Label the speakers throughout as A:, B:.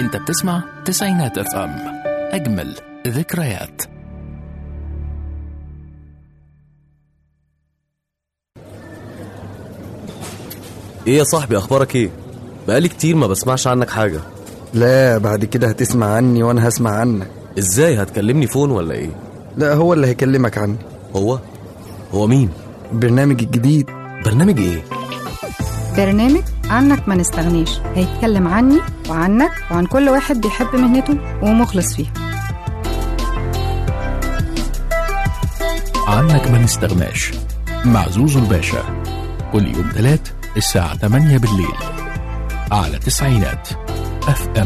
A: انت بتسمع تسعينات اف ام اجمل ذكريات
B: ايه يا صاحبي اخبارك ايه بقالي كتير ما بسمعش عنك حاجه
C: لا بعد كده هتسمع عني وانا هسمع عنك
B: ازاي هتكلمني فون ولا ايه
C: لا هو اللي هيكلمك عني
B: هو هو مين
C: البرنامج الجديد
B: برنامج ايه
D: برنامج عنك ما نستغنيش هيتكلم عني وعنك وعن كل واحد بيحب مهنته ومخلص فيها
A: عنك ما نستغناش مع زوزو الباشا كل يوم تلات الساعة 8 بالليل على تسعينات اف ام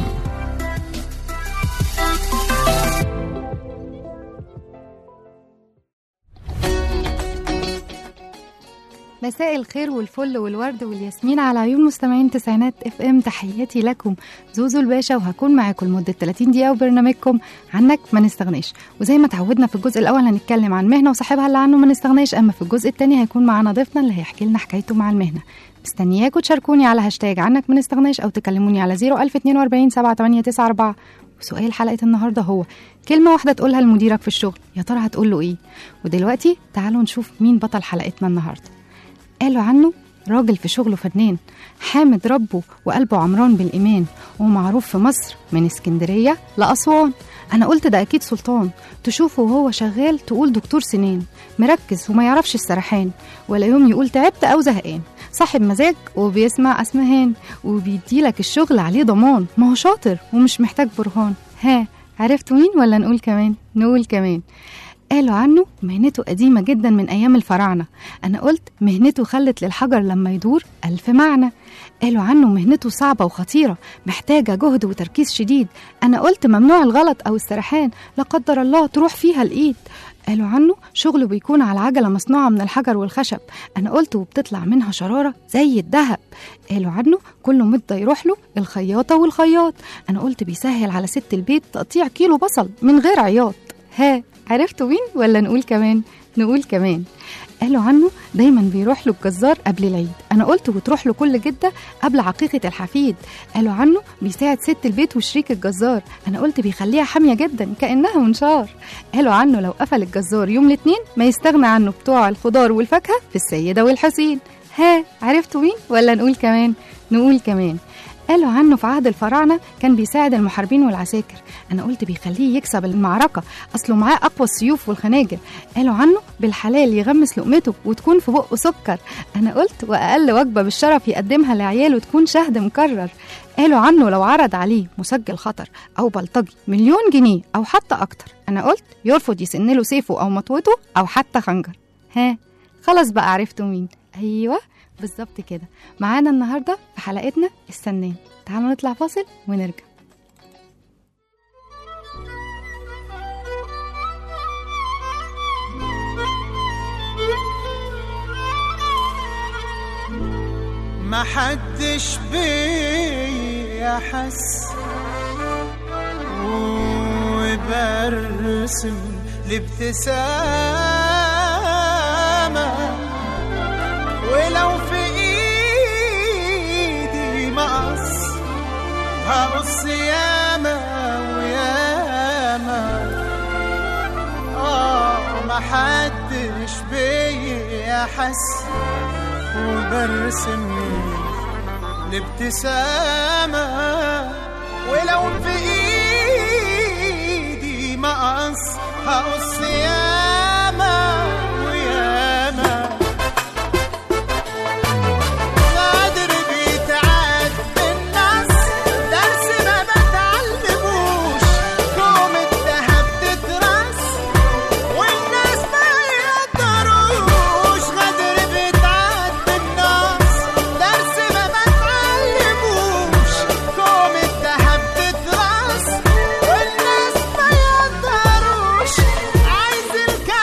D: مساء الخير والفل والورد والياسمين على عيون مستمعين تسعينات اف ام تحياتي لكم زوزو الباشا وهكون معاكم لمده 30 دقيقه وبرنامجكم عنك ما نستغناش وزي ما تعودنا في الجزء الاول هنتكلم عن مهنه وصاحبها اللي عنه ما نستغناش اما في الجزء الثاني هيكون معانا ضيفنا اللي هيحكي لنا حكايته مع المهنه مستنياكم تشاركوني على هاشتاج عنك ما نستغناش او تكلموني على 01042 7894 وسؤال حلقه النهارده هو كلمه واحده تقولها لمديرك في الشغل يا ترى هتقول له ايه ودلوقتي تعالوا نشوف مين بطل حلقتنا النهارده قالوا عنه راجل في شغله فنان حامد ربه وقلبه عمران بالإيمان ومعروف في مصر من اسكندرية لأسوان أنا قلت ده أكيد سلطان تشوفه وهو شغال تقول دكتور سنين مركز وما يعرفش السرحان ولا يوم يقول تعبت أو زهقان صاحب مزاج وبيسمع أسمهان وبيديلك الشغل عليه ضمان ما هو شاطر ومش محتاج برهان ها عرفتوا مين ولا نقول كمان نقول كمان قالوا عنه مهنته قديمة جدا من أيام الفراعنة أنا قلت مهنته خلت للحجر لما يدور ألف معنى قالوا عنه مهنته صعبة وخطيرة محتاجة جهد وتركيز شديد أنا قلت ممنوع الغلط أو السرحان لا قدر الله تروح فيها الإيد قالوا عنه شغله بيكون على عجلة مصنوعة من الحجر والخشب أنا قلت وبتطلع منها شرارة زي الذهب قالوا عنه كل مدة يروح له الخياطة والخياط أنا قلت بيسهل على ست البيت تقطيع كيلو بصل من غير عياط ها عرفتوا مين ولا نقول كمان نقول كمان قالوا عنه دايما بيروح له الجزار قبل العيد انا قلت وتروح له كل جده قبل عقيقه الحفيد قالوا عنه بيساعد ست البيت وشريك الجزار انا قلت بيخليها حاميه جدا كانها منشار قالوا عنه لو قفل الجزار يوم الاثنين ما يستغنى عنه بتوع الخضار والفاكهه في السيده والحسين ها عرفتوا مين ولا نقول كمان نقول كمان قالوا عنه في عهد الفراعنة كان بيساعد المحاربين والعساكر أنا قلت بيخليه يكسب المعركة أصله معاه أقوى السيوف والخناجر قالوا عنه بالحلال يغمس لقمته وتكون في بقه سكر أنا قلت وأقل وجبة بالشرف يقدمها لعياله تكون شهد مكرر قالوا عنه لو عرض عليه مسجل خطر أو بلطجي مليون جنيه أو حتى أكتر أنا قلت يرفض يسن له سيفه أو مطوته أو حتى خنجر ها خلاص بقى عرفتوا مين أيوه بالظبط كده معانا النهارده في حلقتنا السنان تعالوا نطلع فاصل ونرجع
E: ما حدش بيحس وبرسم الابتسامة ولو في ايدي مقص هقص ياما وياما اه ما حدش بيحس وبرسم الابتسامة ولو في ايدي مقص هقص ياما وياما قادر بيتعاد بالنص درس ما بتعلموش كوم الذهب تترص والناس ما يقدروش غدر بيتعاد بالنص درس ما بتعلموش كوم الذهب تترص والناس ما يقدروش عايز الكلام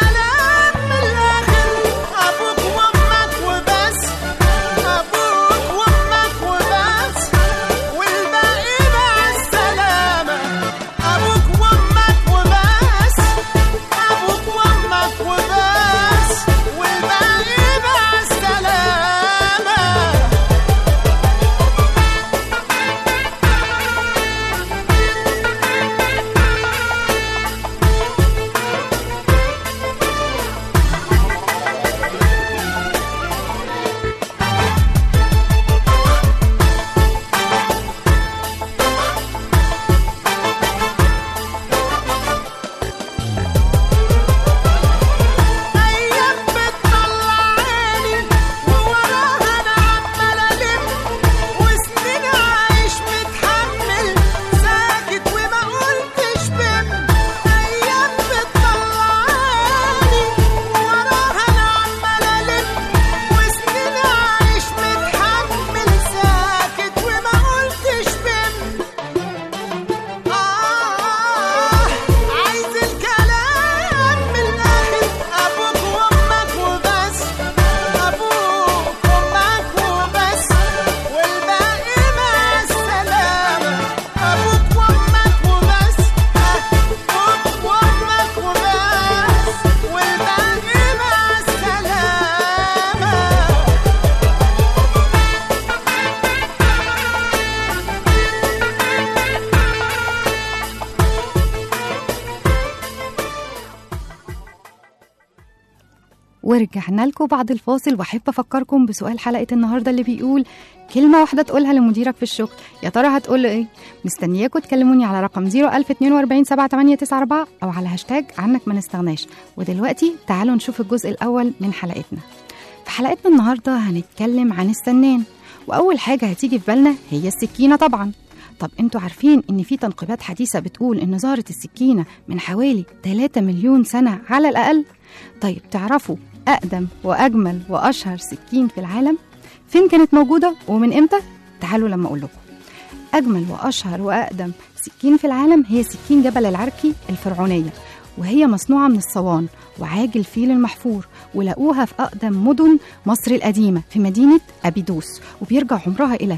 D: ورجعنا لكم بعد الفاصل واحب افكركم بسؤال حلقه النهارده اللي بيقول كلمه واحده تقولها لمديرك في الشغل يا ترى هتقول له ايه مستنياكم تكلموني على رقم 01042 7894 او على هاشتاج عنك ما نستغناش ودلوقتي تعالوا نشوف الجزء الاول من حلقتنا في حلقتنا النهارده هنتكلم عن السنان واول حاجه هتيجي في بالنا هي السكينه طبعا طب انتوا عارفين ان في تنقيبات حديثه بتقول ان ظهرت السكينه من حوالي 3 مليون سنه على الاقل طيب تعرفوا اقدم واجمل واشهر سكين في العالم فين كانت موجوده ومن امتى تعالوا لما اقول لكم اجمل واشهر واقدم سكين في العالم هي سكين جبل العركي الفرعونيه وهي مصنوعه من الصوان وعاج الفيل المحفور ولقوها في اقدم مدن مصر القديمه في مدينه ابيدوس وبيرجع عمرها الى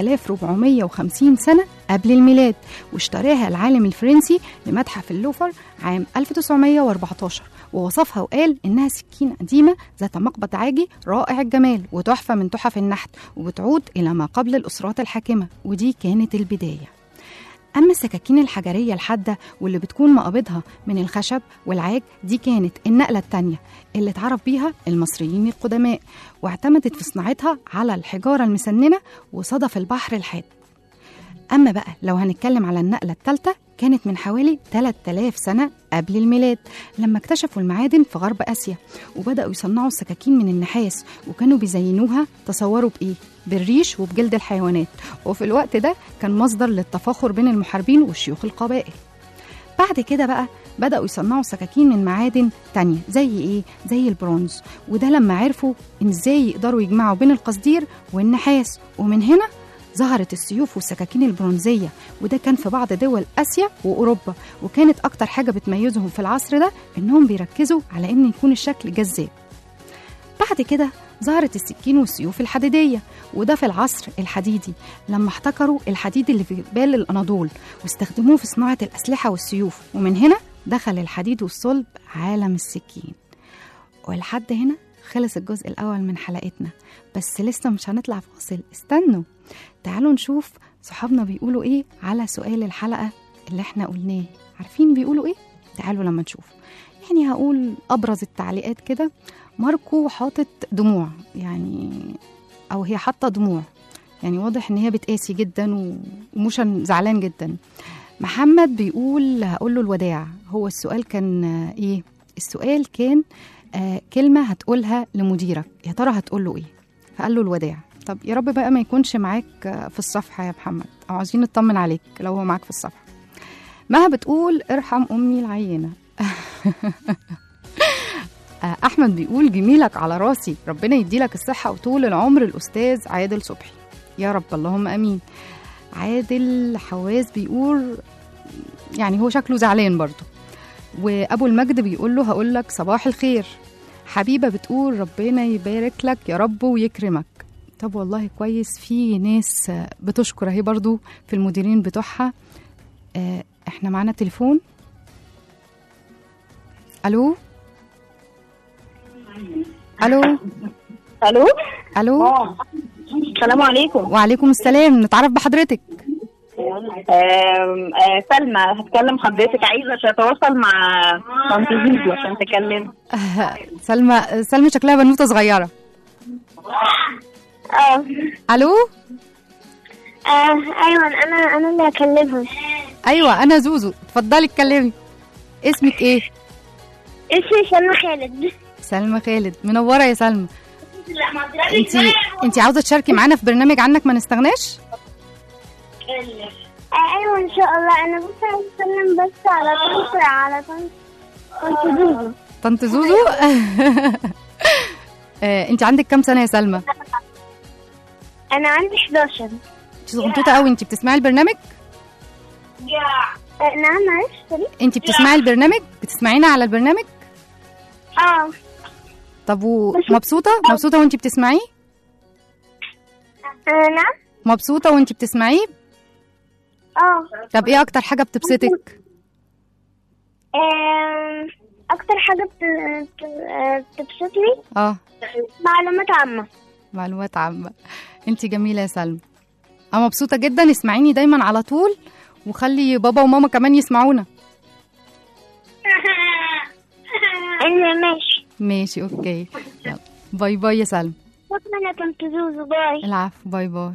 D: 3450 سنه قبل الميلاد واشتراها العالم الفرنسي لمتحف اللوفر عام 1914 ووصفها وقال انها سكين قديمه ذات مقبض عاجي رائع الجمال وتحفه من تحف النحت وبتعود الى ما قبل الاسرات الحاكمه ودي كانت البدايه أما السكاكين الحجرية الحادة واللي بتكون مقابضها من الخشب والعاج دي كانت النقلة التانية اللي اتعرف بيها المصريين القدماء واعتمدت في صناعتها على الحجارة المسننة وصدف البحر الحاد أما بقى لو هنتكلم على النقلة الثالثة كانت من حوالي 3000 سنة قبل الميلاد لما اكتشفوا المعادن في غرب آسيا وبدأوا يصنعوا السكاكين من النحاس وكانوا بيزينوها تصوروا بإيه؟ بالريش وبجلد الحيوانات وفي الوقت ده كان مصدر للتفاخر بين المحاربين والشيوخ القبائل بعد كده بقى بدأوا يصنعوا سكاكين من معادن تانية زي ايه؟ زي البرونز وده لما عرفوا ان ازاي يقدروا يجمعوا بين القصدير والنحاس ومن هنا ظهرت السيوف والسكاكين البرونزية وده كان في بعض دول آسيا وأوروبا وكانت أكتر حاجة بتميزهم في العصر ده إنهم بيركزوا على إن يكون الشكل جذاب بعد كده ظهرت السكين والسيوف الحديدية وده في العصر الحديدي لما احتكروا الحديد اللي في جبال الأناضول واستخدموه في صناعة الأسلحة والسيوف ومن هنا دخل الحديد والصلب عالم السكين ولحد هنا خلص الجزء الأول من حلقتنا بس لسه مش هنطلع فاصل استنوا تعالوا نشوف صحابنا بيقولوا ايه على سؤال الحلقة اللي احنا قلناه عارفين بيقولوا ايه؟ تعالوا لما نشوف يعني هقول أبرز التعليقات كده ماركو حاطط دموع يعني أو هي حاطة دموع يعني واضح إن هي بتقاسي جدا و- وموشن زعلان جدا محمد بيقول هقول له الوداع هو السؤال كان آه، ايه السؤال كان آه كلمة هتقولها لمديرك يا ترى هتقول له ايه فقال له الوداع طب يا رب بقى ما يكونش معاك آه، في الصفحة يا محمد أو عايزين نطمن عليك لو هو معاك في الصفحة مها بتقول ارحم أمي العينة آه، أحمد بيقول جميلك على راسي ربنا يديلك الصحة وطول العمر الأستاذ عادل صبحي يا رب اللهم أمين عادل حواس بيقول يعني هو شكله زعلان برضه وابو المجد بيقول له هقول لك صباح الخير حبيبه بتقول ربنا يبارك لك يا رب ويكرمك طب والله كويس في ناس آه، بتشكر اهي برضو في المديرين بتوعها آه، احنا معانا تليفون الو الو
F: الو
D: الو
F: السلام عليكم
D: وعليكم السلام نتعرف بحضرتك
F: آم، آه، سلمى هتكلم حضرتك عايزه تتواصل مع طنط زيزو عشان تكلم
D: آه، سلمى سلمى شكلها بنوته صغيره
G: اه
D: الو
G: آه، ايوه انا انا اللي هكلمهم
D: ايوه انا زوزو اتفضلي اتكلمي اسمك ايه
G: اسمي سلمى خالد
D: سلمى خالد منوره يا سلمى انت انت عاوزه تشاركي معانا في برنامج عنك ما نستغناش
G: آه، ايوه ان شاء الله انا بس عايزة اسلم بس على طنط على طنط طنط زوزو
D: طنط زوزو آه، انت عندك كام سنه يا سلمى
G: انا عندي 11
D: انت صغنطوطه قوي انت بتسمعي البرنامج
G: آه، نعم معلش سوري
D: انت بتسمعي البرنامج بتسمعينا على البرنامج
G: اه
D: طب ومبسوطه مبسوطه وانت بتسمعيه
G: آه، نعم
D: مبسوطه وانت بتسمعيه
G: اه
D: طب ايه اكتر حاجه بتبسطك
G: آم، اكتر حاجه بت- بت- آه، بتبسطني
D: اه
G: معلومات عامه
D: معلومات عامه انت جميله يا سلمى انا مبسوطه جدا اسمعيني دايما على طول وخلي بابا وماما كمان يسمعونا
G: انا ماشي
D: ماشي اوكي يلا باي باي يا سلمى
G: شكرا يا طنط زوزو باي
D: العفو باي باي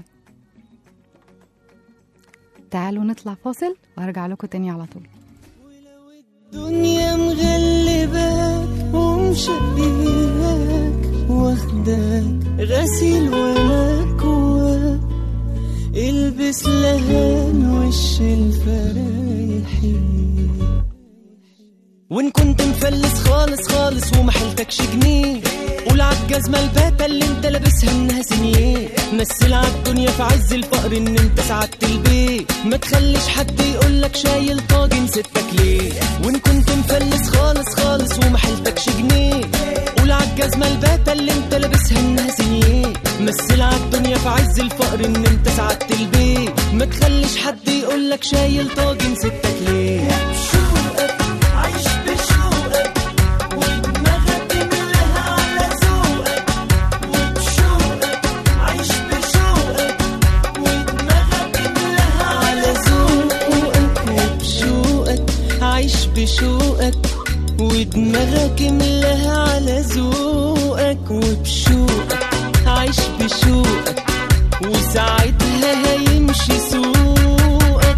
D: تعالوا نطلع فاصل وهرجع لكم تاني على طول
E: الدنيا مغلباك ومشبيهاك واخداك غسيل ومكواك البس لهان وش الفرايحين وان كنت مفلس خالص خالص وما حيلتكش جنيه قول عالجزمة الباتة اللي انت لابسها انها سنيه مثل عالدنيا في عز الفقر ان انت سعدت البيت ما تخليش حد يقولك شايل طاجن ستك ليه وان كنت مفلس خالص خالص وما حيلتكش جنيه قول عالجزمة الباتة اللي انت لابسها انها سنيه مثل عالدنيا في عز الفقر ان انت سعدت البيت ما تخليش حد يقولك شايل طاجن ستك ليه بشوقك عايش بشوقك ودماغك كلها على ذوقك وبشوقك عايش بشوقك ودماغك كلها على ذوقك وبشوقك عايش بشوقك ودماغك ملاها على ذوقك وبشوقك عايش بشوقك وساعتها هيمشي سوقك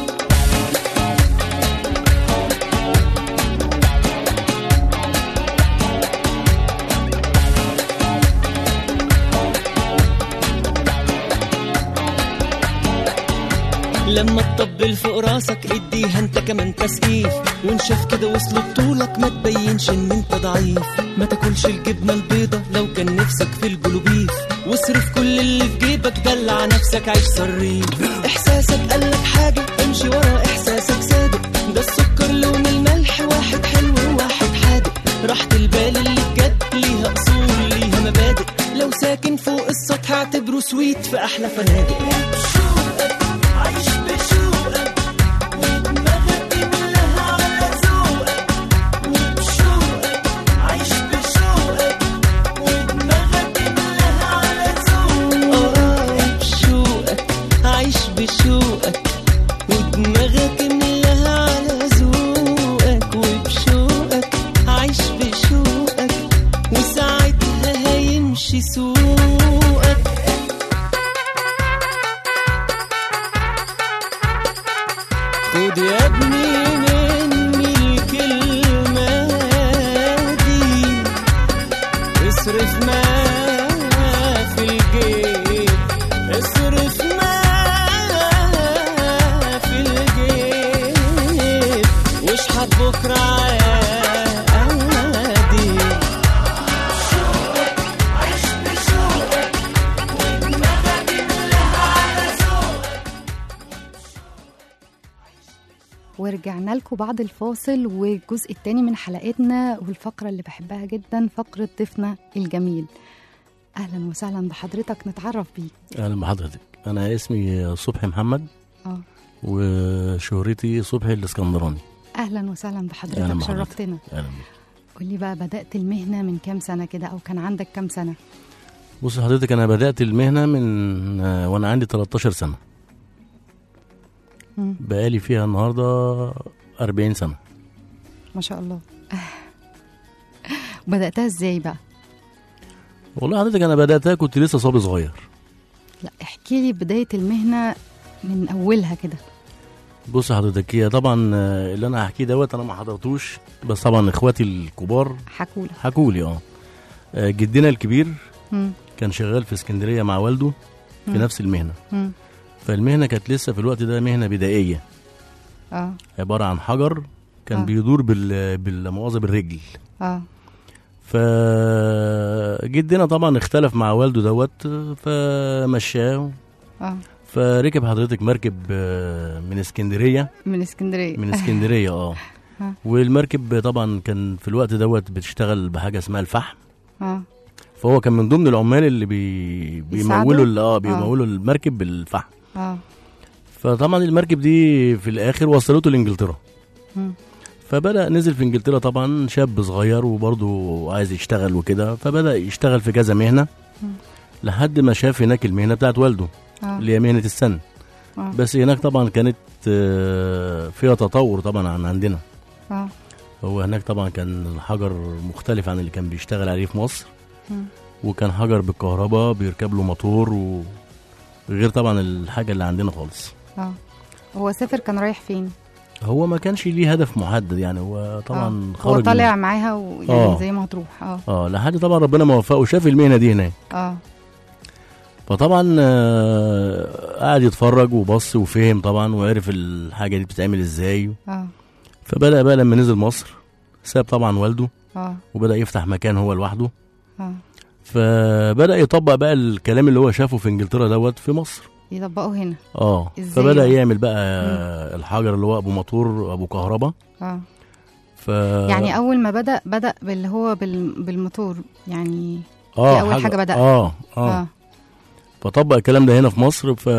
E: لما تطبل فوق راسك اديها انت كمان تسقيف وان شاف كده وصل بطولك ما تبينش ان انت ضعيف ما تاكلش الجبنه البيضه لو كان نفسك في البلوبيف واصرف كل اللي في جيبك دلع نفسك عيش صريف احساسك قالك حاجه امشي ورا احساسك صادق ده السكر لون الملح واحد حلو وواحد حادق راحة البال اللي بجد ليها اصول ليها مبادئ لو ساكن فوق السطح اعتبره سويت في احلى فنادق عايش بشوقك ودماغك كلها على ذوقك وبشوقك عايش بشوقك ودماغك كلها على ذوقك اه بشوقك عايش بشوقك ودماغك ملاها على ذوقك وبشوقك عايش بشوقك وساعتها هيمشي سوقك خد يا ابني مني الكلمة دي اصرف ما في الجيب اصرف ما في الجيب واشحت بكرة عادي
D: ورجعنا لكم بعد الفاصل والجزء الثاني من حلقتنا والفقرة اللي بحبها جدا فقرة ضيفنا الجميل أهلا وسهلا بحضرتك نتعرف بيك
H: اهلا بحضرتك انا اسمي صبحي محمد
D: اه
H: وشهرتي صبحي الاسكندراني
D: أهلا وسهلا
H: أهلا
D: بحضرتك
H: بحضرتك.
D: شرفتنا
H: اهلا بيك
D: قولي بقى بدأت المهنة من كام سنة كده أو كان عندك كام سنة
H: بص حضرتك انا بدات المهنه من آه، وانا عندي 13 سنه
D: مم.
H: بقالي فيها النهارده 40 سنه
D: ما شاء الله بدأتها ازاي بقى
H: والله حضرتك انا بداتها كنت لسه صبي صغير
D: لا احكي لي بداية المهنة من أولها كده
H: بص حضرتك هي طبعا آه، اللي انا هحكيه دوت انا ما حضرتوش بس طبعا اخواتي الكبار
D: حكولة
H: حكوا لي اه آه، جدنا الكبير
D: مم.
H: كان شغال في اسكندريه مع والده في
D: مم.
H: نفس المهنه
D: مم.
H: فالمهنه كانت لسه في الوقت ده مهنه بدائيه
D: اه
H: عباره عن حجر كان
D: آه.
H: بيدور بال بالمؤاخذه بالرجل
D: اه
H: فجدنا طبعا اختلف مع والده دوت فمشاه
D: اه
H: فركب حضرتك مركب آه، من اسكندريه
D: من اسكندرية
H: من اسكندريه اه
D: آه.
H: والمركب طبعا كان في الوقت دوت بتشتغل بحاجه اسمها الفحم
D: اه
H: فهو كان من ضمن العمال اللي بي
D: يساعدوا؟
H: بيمولوا ال- اه بيمولوا المركب بالفحم
D: اه
H: فطبعا المركب دي في الاخر وصلته لانجلترا
D: مم.
H: فبدا نزل في انجلترا طبعا شاب صغير وبرضه عايز يشتغل وكده فبدا يشتغل في كذا مهنه
D: مم.
H: لحد ما شاف هناك المهنه بتاعت والده
D: اه
H: اللي هي مهنه السن
D: اه
H: بس هناك طبعا كانت آه، فيها تطور طبعا عن عندنا
D: اه
H: هو هناك طبعا كان الحجر مختلف عن اللي كان بيشتغل عليه في مصر
D: مم.
H: وكان حجر بالكهرباء بيركب له موتور و غير طبعا الحاجه اللي عندنا خالص
D: اه هو سافر كان رايح فين
H: هو ما كانش ليه هدف محدد يعني هو طبعا
D: آه.
H: خرج
D: هو
H: من-
D: طالع معاها ويعني
H: آه.
D: زي ما هتروح اه
H: اه لحد طبعا ربنا ما وفقه وشاف المهنه دي هناك
D: اه
H: فطبعا آه، قعد يتفرج وبص وفهم طبعا وعرف الحاجه دي بتتعمل ازاي
D: اه
H: فبدا بقى لما نزل مصر ساب طبعا والده
D: اه
H: وبدا يفتح مكان هو لوحده
D: اه
H: فبدا يطبق بقى الكلام اللي هو شافه في انجلترا دوت في مصر
D: يطبقوا هنا
H: اه
D: إزاي
H: فبدا
D: بقى؟
H: يعمل بقى الحجر اللي هو ابو موتور ابو كهرباء
D: اه
H: ف
D: يعني اول ما بدا بدا باللي هو بال... بالموتور يعني
H: اه
D: دي أول حاجة بدأ.
H: اه اه,
D: اه
H: فطبق الكلام ده هنا في مصر ف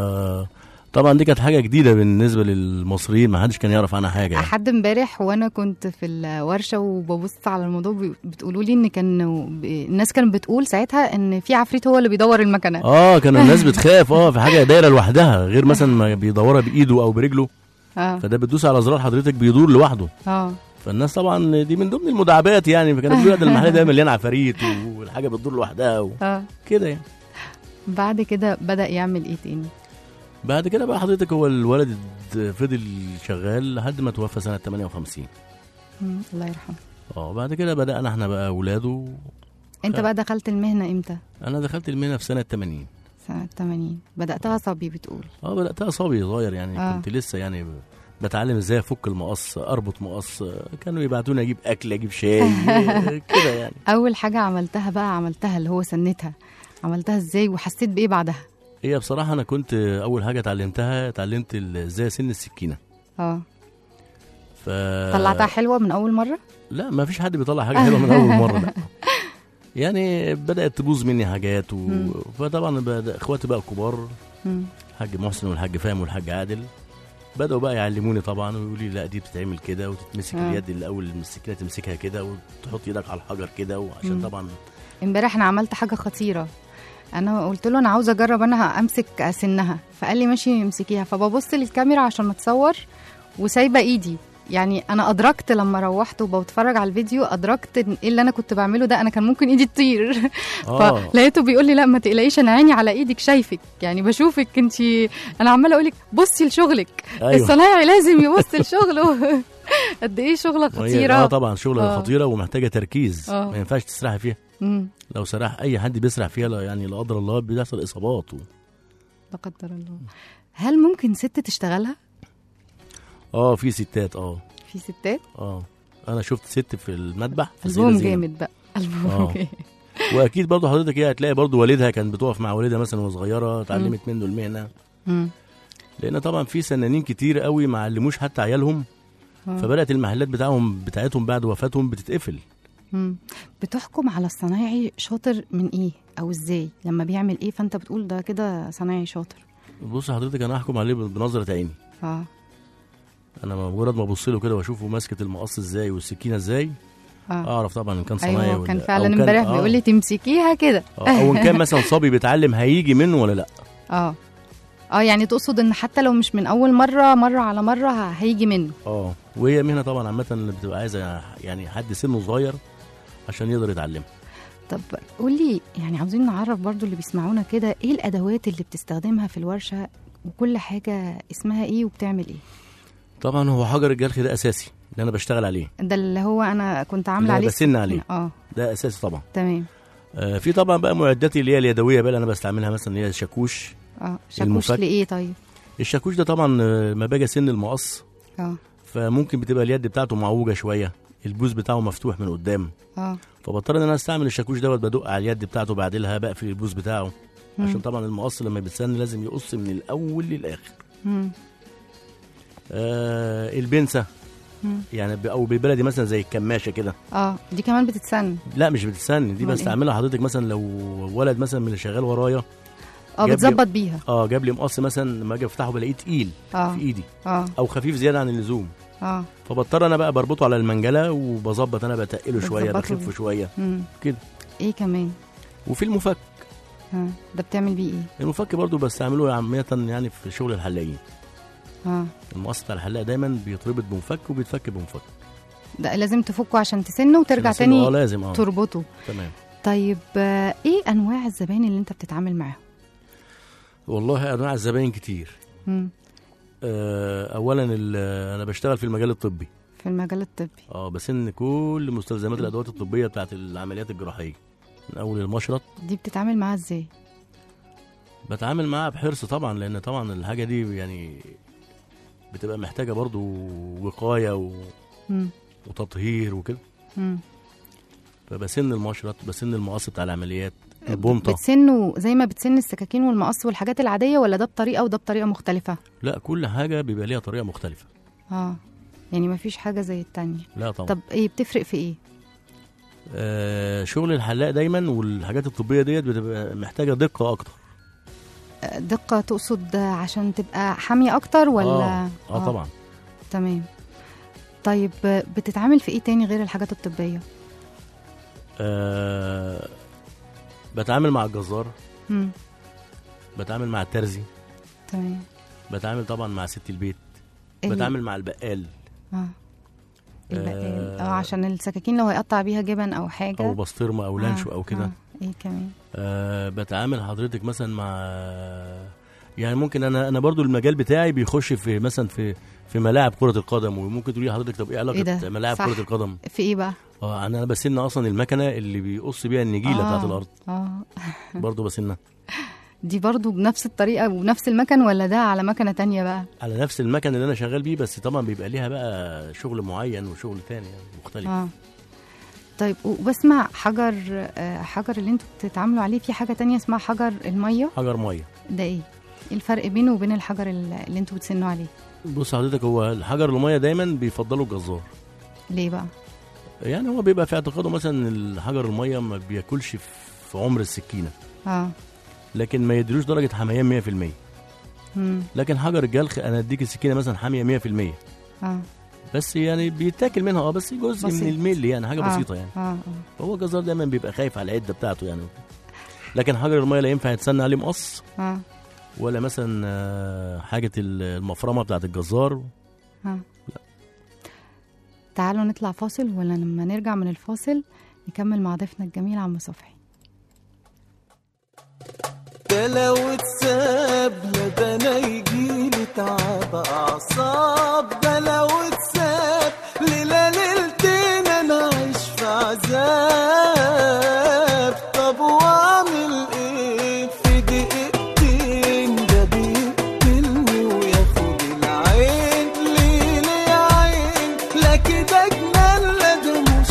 H: طبعا دي كانت حاجه جديده بالنسبه للمصريين ما حدش كان يعرف عنها حاجه يعني.
D: لحد امبارح وانا كنت في الورشه وببص على الموضوع بي- بتقولوا لي ان كان ب- الناس كانت بتقول ساعتها ان في عفريت هو اللي بيدور المكنه
H: اه كان الناس بتخاف اه في حاجه دايره لوحدها غير مثلا ما بيدورها بايده او برجله
D: اه
H: فده بتدوس على زرار حضرتك بيدور لوحده
D: اه
H: فالناس طبعا دي من ضمن المداعبات يعني فكانت بيقولوا ده المحل ده مليان عفاريت والحاجه بتدور لوحدها
D: اه
H: وكده يعني
D: بعد كده بدا يعمل ايه تاني
H: بعد كده بقى حضرتك هو الولد فضل شغال لحد ما توفى سنه 58
D: مم. الله يرحمه
H: اه بعد كده بدانا احنا بقى اولاده
D: انت بقى دخلت المهنه امتى
H: انا دخلت المهنه في سنه 80
D: سنه 80 بداتها صبي بتقول
H: اه بداتها صبي صغير يعني
D: آه.
H: آه. كنت لسه يعني ب- بتعلم ازاي افك المقص اربط مقص كانوا يبعتوني اجيب اكل اجيب شاي كده يعني
D: اول حاجه عملتها بقى عملتها اللي هو سنتها عملتها ازاي وحسيت بايه بعدها
H: هي بصراحه انا كنت اول حاجه اتعلمتها اتعلمت ال- ازاي اسن السكينه
D: اه
H: ف
D: طلعتها حلوه من اول مره
H: لا ما فيش حد بيطلع حاجه حلوه من اول مره لا يعني بدات تبوظ مني حاجات و...
D: مم.
H: فطبعا بدأ اخواتي بقى الكبار
D: مم.
H: الحاج محسن والحاج فاهم والحاج عادل بدأوا بقى يعلموني طبعا ويقولوا لي لا دي بتتعمل كده وتتمسك
D: آه.
H: اليد الاول السكينه تمسكها كده وتحط ايدك على الحجر كده وعشان
D: مم.
H: طبعا
D: امبارح انا عملت حاجه خطيره انا قلت له انا عاوزه اجرب انا امسك سنها فقال لي ماشي امسكيها فببص للكاميرا عشان اتصور وسايبه ايدي يعني انا ادركت لما روحت وبتفرج على الفيديو ادركت ان ايه اللي انا كنت بعمله ده انا كان ممكن ايدي تطير
H: اه
D: فلقيته بيقول لي لا ما تقلقيش انا عيني على ايدك شايفك يعني بشوفك انت انا عماله اقول لك بصي لشغلك
H: ايوه
D: الصنايعي لازم يبص لشغله قد ايه شغله
H: وهي-
D: خطيره
H: اه طبعا شغله
D: آه.
H: خطيره ومحتاجه تركيز
D: آه.
H: ما ينفعش تسرحي فيها
D: مم.
H: لو سرح اي حد بيسرح فيها لا يعني لا قدر الله بيحصل اصابات و...
D: لا قدر الله هل ممكن ست تشتغلها
H: اه في ستات اه
D: في ستات
H: اه انا شفت ست في المذبح في
D: قلبهم
H: السيدة زينب.
D: جامد بقى قلبهم
H: آه.
D: جامد
H: واكيد برضه حضرتك ايه هتلاقي برضه والدها كانت بتقف مع والدها مثلا وهي صغيره اتعلمت منه المهنه
D: مم.
H: لان طبعا في سنانين كتير قوي ما علموش حتى عيالهم
D: آه.
H: فبدات المحلات بتاعهم بتاعتهم بعد وفاتهم بتتقفل
D: مم. بتحكم على الصنايعي شاطر من ايه او ازاي لما بيعمل ايه فانت بتقول ده كده صنايعي شاطر
H: بص حضرتك انا احكم عليه بنظره عيني
D: اه
H: انا مجرد ما ابص له كده واشوفه ماسكه المقص ازاي والسكينه ازاي
D: اه
H: اعرف طبعا ان كان صنايعي
D: ايوه
H: ولا
D: كان
H: أو
D: فعلا امبارح
H: آه.
D: بيقول لي تمسكيها كده
H: آه، او ان كان مثلا صبي بيتعلم هيجي منه ولا لا
D: اه اه يعني تقصد ان حتى لو مش من اول مره مره على مره ه- هيجي منه
H: اه وهي مهنه طبعا عامه اللي بتبقى عايزه يعني حد سنه صغير عشان يقدر يتعلمها
D: طب قولي يعني عاوزين نعرف برضو اللي بيسمعونا كده ايه الادوات اللي بتستخدمها في الورشه وكل حاجه اسمها ايه وبتعمل ايه
H: طبعا هو حجر الجرح ده اساسي اللي انا بشتغل عليه
D: ده اللي هو انا كنت عامله
H: اللي أنا
D: عليه
H: بسن عليه.
D: السكينة. اه
H: ده اساسي طبعا
D: تمام
H: آه في طبعا بقى معداتي اللي هي اليدويه بقى اللي انا بستعملها مثلا اللي هي الشاكوش
D: اه شاكوش
H: المفك.
D: لايه طيب
H: الشاكوش ده طبعا آه، لما باجي اسن المقص
D: اه
H: فممكن بتبقى اليد بتاعته معوجه شويه البوز بتاعه مفتوح من قدام
D: اه
H: فبضطر ان انا استعمل الشاكوش دوت بدق على اليد بتاعته بعدلها بقفل البوز بتاعه
D: مم.
H: عشان طبعا المقص لما بيتسن لازم يقص من الاول للاخر
D: مم.
H: آه البنسه
D: مم.
H: يعني ب- او بالبلدي مثلا زي الكماشه كده
D: اه دي كمان بتتسن
H: لا مش بتستني دي
D: أمال إيه؟
H: بستعملها حضرتك مثلا لو ولد مثلا من اللي شغال ورايا
D: اه
H: جاب لي-
D: بتظبط بيها
H: اه جاب لي مقص مثلا لما اجي افتحه بلاقيه تقيل
D: اه
H: في ايدي
D: اه
H: او خفيف زياده عن اللزوم
D: اه
H: فبضطر انا بقى بربطه على المنجله وبظبط انا بتقله شويه
D: بتظبطه
H: بخفه
D: بيه.
H: شويه
D: مم.
H: كده.
D: ايه كمان
H: وفي المفك
D: اه ده بتعمل بيه ايه
H: المفك برضو بستعمله عامه يعني في شغل الحلاقين
D: اه
H: المقص بتاع الحلاق دايما بيتربط بمفك وبيتفك بمفك
D: ده لازم تفكه عشان تسنه وترجع
H: عشان
D: تاني
H: اه لازم اه
D: تربطه
H: تمام
D: طيب آه، ايه انواع الزباين اللي انت بتتعامل معاهم
H: والله انواع الزباين كتير
D: مم.
H: آه، اولا ال- انا بشتغل في المجال الطبي
D: في المجال الطبي
H: اه بسن كل مستلزمات الادوات الطبيه بتاعت العمليات الجراحيه من اول المشرط
D: دي بتتعامل معاها ازاي
H: بتعامل معاها بحرص طبعا لان طبعا الحاجه دي يعني بتبقى محتاجه برضو وقايه و...
D: مم.
H: وتطهير وكده
D: مم.
H: فبسن المشرط بسن المقص بتاع العمليات البنطه
D: بتسنه زي ما بتسن السكاكين والمقص والحاجات العاديه ولا ده بطريقه وده بطريقه مختلفه
H: لا كل حاجه بيبقى ليها طريقه مختلفه
D: اه يعني ما فيش حاجه زي التانية
H: لا طبعا
D: طب ايه بتفرق في ايه
H: آه شغل الحلاق دايما والحاجات الطبيه ديت بتبقى محتاجه دقه اكتر
D: آه، دقه تقصد عشان تبقى حاميه اكتر ولا
H: اه, آه طبعا
D: تمام طيب آه، بتتعامل في ايه تاني غير الحاجات الطبيه
H: آه بتعامل مع الجزار
D: مم.
H: بتعامل مع الترزي
D: تمام
H: بتعامل طبعا مع ست البيت
D: ال-
H: بتعامل مع البقال
D: اه البقال اه
H: آه،
D: عشان السكاكين لو هيقطع بيها جبن او حاجه
H: او بسطرمه او لانشو
D: آه،
H: او كده
D: آه. ايه كمان
H: آه بتعامل حضرتك مثلا مع يعني ممكن انا انا برضو المجال بتاعي بيخش في مثلا في في ملاعب كرة القدم وممكن تقولي حضرتك طب ايه علاقة
D: إيه ده؟
H: ملاعب
D: صح.
H: كرة القدم؟
D: في ايه بقى
H: اه انا بسن اصلا المكنة اللي بيقص بيها النجيلة
D: آه.
H: بتاعت الارض
D: اه
H: برضو بسنها
D: دي برضو بنفس الطريقه ونفس المكن ولا ده على مكنه تانية بقى
H: على نفس المكن اللي انا شغال بيه بس طبعا بيبقى ليها بقى شغل معين وشغل تاني يعني مختلف
D: اه طيب وبسمع حجر آه، حجر اللي انتوا بتتعاملوا عليه في حاجه تانية اسمها حجر الميه
H: حجر ميه
D: ده ايه إيه الفرق بينه وبين الحجر اللي اللي انتوا بتسنوا عليه
H: بص حضرتك هو الحجر الميه دايما بيفضله الجزار
D: ليه بقى
H: يعني هو بيبقى في اعتقاده مثلا ان الحجر الميه ما بياكلش في عمر السكينه
D: اه
H: لكن ما يديلوش درجه حميان 100%
D: امم
H: لكن حجر الجلخ انا اديك السكينه مثلا حاميه 100%
D: اه
H: بس يعني بيتاكل منها اه بس جزء
D: بسيط.
H: من الملي يعني حاجه
D: آه.
H: بسيطه يعني
D: اه اه
H: فهو الجزار دايما بيبقى خايف على العده بتاعته يعني لكن حجر الميه لا ينفع يتسنى عليه مقص
D: اه
H: ولا مثلا آه، حاجه المفرمه بتاعت الجزار
D: اه تعالوا نطلع فاصل ولا لما نرجع من الفاصل نكمل مع ضيفنا الجميل عم صبحي
E: ده لو اتساب لا ده انا يجيلي تعب اعصاب ده لو اتساب ليلة ليلتين انا عايش في عذاب طب واعمل ايه في دقيقتين ده بيقتلني وياخد العين ليه ليه يا عين لا كده جنان لا ده مش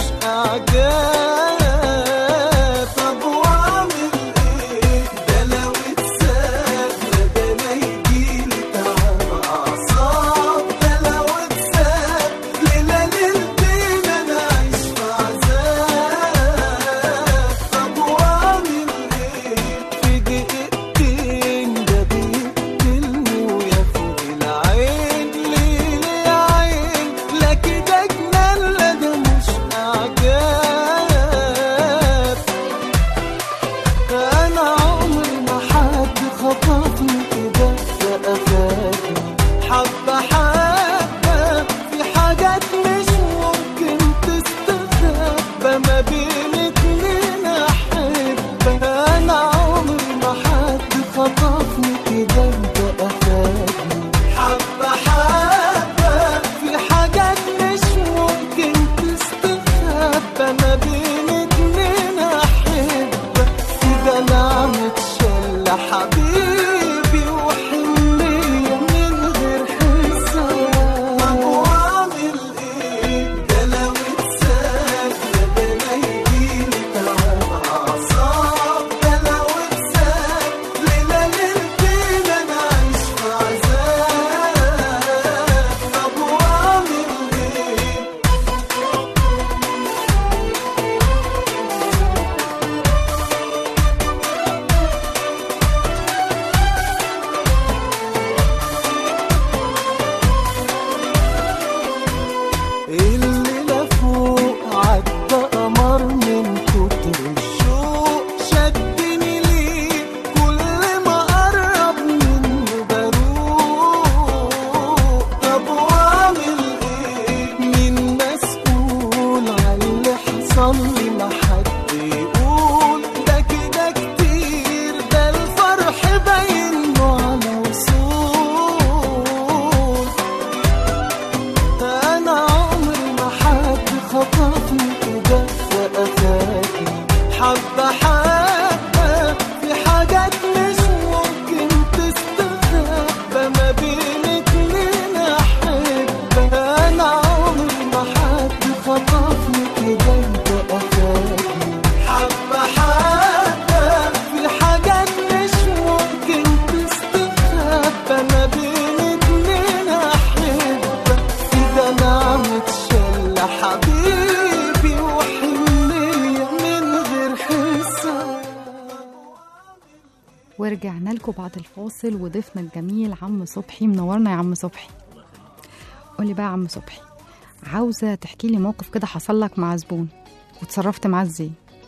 E: اعجاب طب واعمل ايه ده لو اتساب لا ده انا يجيلي تعب اعصاب ده لو اتساب ليلة ليلتين انا عايش في عذاب طب واعمل ايه في دقيقتين ده بيقتلني وياخد العين ليه ليه يا عين لا كده جنان لا ده مش اعجاب انا عمري ما حد خطفني كده فافادني حبه حبه في حاجات مش ممكن تستخبى ما بين اتنين احب انا عمري ما حد خطفني كده فافادني حبه حبه في حاجات مش ممكن تستخبى ما بين اتنين احب كده نعمة شلة حبيبي وحنية من غير حساب طب واعمل ايه ده لو اتساب لا ده انا يجيلي تعب اعصاب ده لو اتساب ليلة ليلتين
D: ورجعنا لكم بعد الفاصل وضيفنا الجميل عم صبحي منورنا يا عم صبحي قولي بقى يا عم صبحي عاوزة تحكي لي موقف كده حصل لك مع زبون وتصرفت معاه ازاي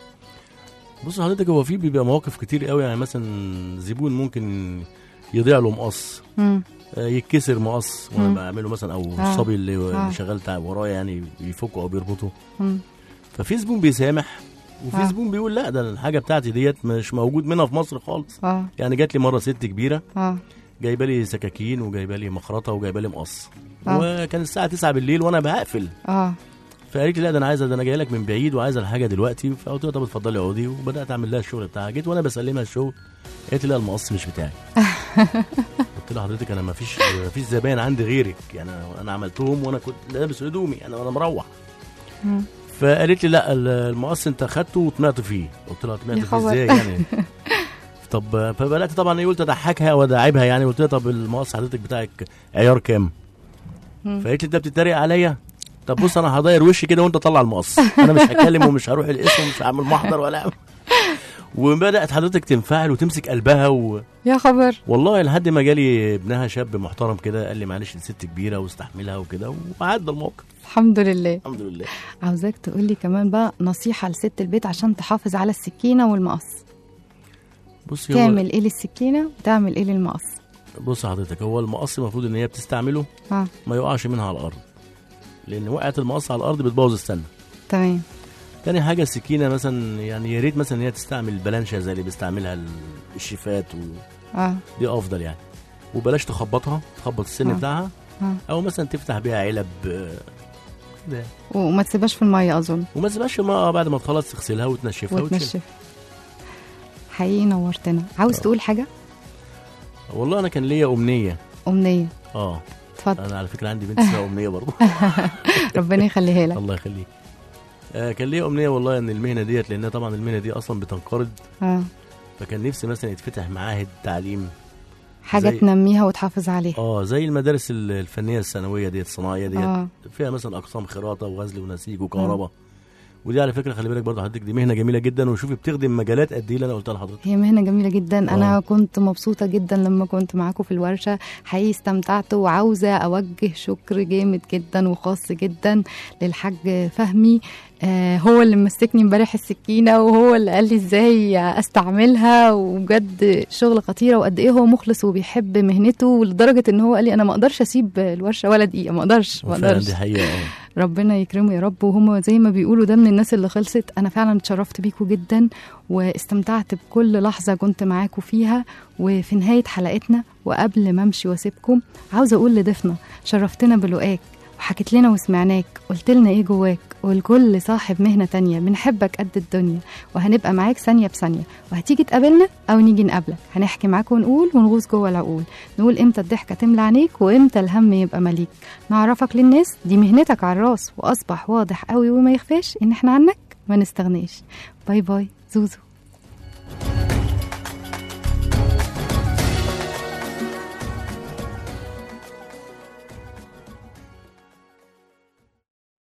H: بص حضرتك هو في بيبقى مواقف كتير قوي يعني مثلا زبون ممكن يضيع له مقص
D: مم.
H: آه، يتكسر مقص وانا
D: مم.
H: بعمله مثلا او
D: آه.
H: الصبي اللي
D: آه.
H: اللي شغال تع- ورايا يعني بيفكه او بيربطه
D: مم.
H: ففي زبون بيسامح وفي
D: آه.
H: زبون بيقول لا ده الحاجه بتاعتي ديت مش موجود منها في مصر خالص
D: اه
H: يعني جات لي مره ست كبيره
D: اه
H: جايبه لي سكاكين وجايبه لي مخرطه وجايبه لي مقص
D: آه.
H: وكان الساعه 9 بالليل وانا بقفل
D: اه
H: فقالت لي لا ده انا عايزه ده انا جاي لك من بعيد وعايزه الحاجه دلوقتي فقلت لها طب اتفضلي اقعدي وبدات اعمل لها الشغل بتاعها جيت وانا بسلمها الشغل قالت لي لا المقص مش بتاعي قلت لها حضرتك انا ما فيش ما فيش زباين عندي غيرك يعني أنا- انا عملتهم وانا كنت لابس هدومي انا وانا مروح
D: مم.
H: فقالت لي لا ال- المقص انت اخدته وطمعت فيه قلت لها طمعت
D: يا
H: فيه
D: خبر.
H: ازاي يعني طب فبدات طبعا ايه قلت اضحكها واداعبها يعني قلت لها طب المقص حضرتك بتاعك عيار كام
D: مم.
H: فقالت لي انت بتتريق عليا طب بص انا هضير وشي كده وانت طلع المقص انا مش هتكلم ومش هروح القسم ومش هعمل محضر ولا أعمل. وبدات حضرتك تنفعل وتمسك قلبها و...
D: يا خبر
H: والله لحد ما جالي ابنها شاب محترم كده قال لي معلش دي ست كبيره واستحملها وكده وعدى الموقف
D: الحمد لله
H: الحمد لله
D: عاوزاك تقولي كمان بقى نصيحة لست البيت عشان تحافظ على السكينة والمقص
H: بصي هو
D: تعمل ايه للسكينة وتعمل ايه للمقص
H: بص حضرتك هو المقص المفروض ان هي بتستعمله
D: اه
H: ما يقعش منها على الارض لان وقعت المقص على الارض بتبوظ السنه
D: تمام
H: تاني حاجه السكينه مثلا يعني يا ريت مثلا ان هي تستعمل البلانشه زي اللي بيستعملها ال- الشيفات
D: اه
H: ودي افضل يعني وبلاش تخبطها تخبط السن
D: آه.
H: بتاعها
D: آه.
H: او مثلا تفتح بيها علب آه، كده يعني.
D: وما تسيبهاش في المية اظن
H: وما تسيبهاش الماء بعد ما تخلص تغسلها وتنشفها وتشيلها
D: وتنشف حقيقي نورتنا عاوز
H: آه.
D: تقول حاجة
H: والله انا كان ليا امنيه
D: أمنية
H: اه
D: اتفضل
H: انا على فكره عندي بنت اسمها امنيه برضه
D: ربنا يخليها لك
H: الله يخليك آه كان ليا امنيه والله ان المهنه ديت لان طبعا المهنه دي اصلا بتنقرض
D: اه
H: فكان نفسي مثلا يتفتح معاهد تعليم
D: حاجة
H: زي-
D: تنميها وتحافظ عليها
H: اه زي المدارس ال- الفنيه الثانويه ديت الصناعيه ديت
D: اه
H: فيها مثلا اقسام خراطه وغزل ونسيج وكهرباء ودي على فكره خلي بالك برضه حضرتك دي مهنه جميله جدا وشوفي بتخدم مجالات قد ايه اللي انا قلتها لحضرتك
D: هي مهنة جميلة جدا أنا
H: آه.
D: كنت مبسوطة جدا لما كنت معاكم في الورشة حقيقي استمتعت وعاوزة أوجه شكر جامد جدا وخاص جدا للحاج فهمي آه هو اللي مسكني امبارح السكينة وهو اللي قال لي ازاي استعملها وبجد شغل خطيرة وقد ايه هو مخلص وبيحب مهنته لدرجة ان هو قال لي انا ما اقدرش اسيب الورشة ولا دقيقة ما اقدرش ما
H: وفعلا
D: اقدرش
H: دي حقيقه اه
D: ربنا يكرمه يا رب وهم زي ما بيقولوا ده من الناس اللي خلصت انا فعلا اتشرفت بيكم جدا واستمتعت بكل لحظه كنت معاكم فيها وفي نهايه حلقتنا وقبل ما امشي واسيبكم عاوزه اقول لضيفنا شرفتنا بلقاك وحكيت لنا وسمعناك قلت لنا ايه جواك والكل صاحب مهنه تانية بنحبك قد الدنيا وهنبقى معاك ثانيه بثانيه وهتيجي تقابلنا او نيجي نقابلك هنحكي معاك ونقول ونغوص جوه العقول نقول امتى الضحكه تملى عينيك وامتى الهم يبقى مليك نعرفك للناس دي مهنتك على الراس واصبح واضح قوي وما يخفاش ان احنا عنك ما نستغناش باي باي زوزو